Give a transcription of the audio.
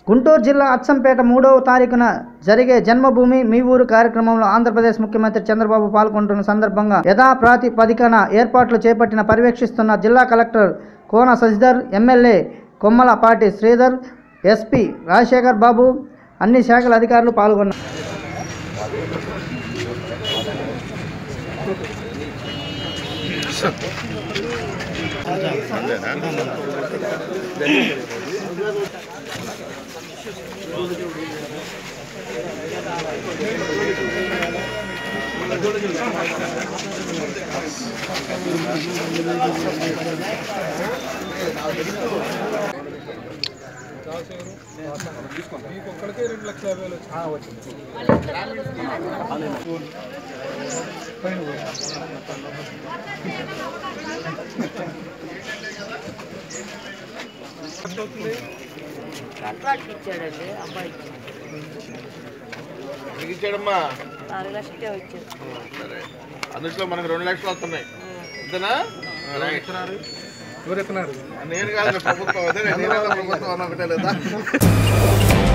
గుంటూరు జిల్లా అచ్చంపేట మూడవ తారీఖున జరిగే జన్మభూమి మీ ఊరు కార్యక్రమంలో ఆంధ్రప్రదేశ్ ముఖ్యమంత్రి చంద్రబాబు పాల్గొంటున్న సందర్భంగా యథాప్రాతిపదికన ఏర్పాట్లు చేపట్టిన పర్యవేక్షిస్తున్న జిల్లా collector Kona Sasidhar MLA Kommalapati Sridhar SP Rajasekhar Babu అన్ని శాఖల అధికారులు పాల్గొన్నారు కాంట్రాక్ట్ ఇచ్చాడండి అబ్బాయికి నీకు ఇచ్చాడమ్మా నాలుగు లక్షలకే వచ్చాడు సరే అందులో మనకు రెండు లక్షలు వస్తున్నాయి అంతేనా ఎవరు ఎత్తున్నారు నేను కాదు ప్రభుత్వం అదే నేను ప్రభుత్వం అన్న ఒకటే లేదా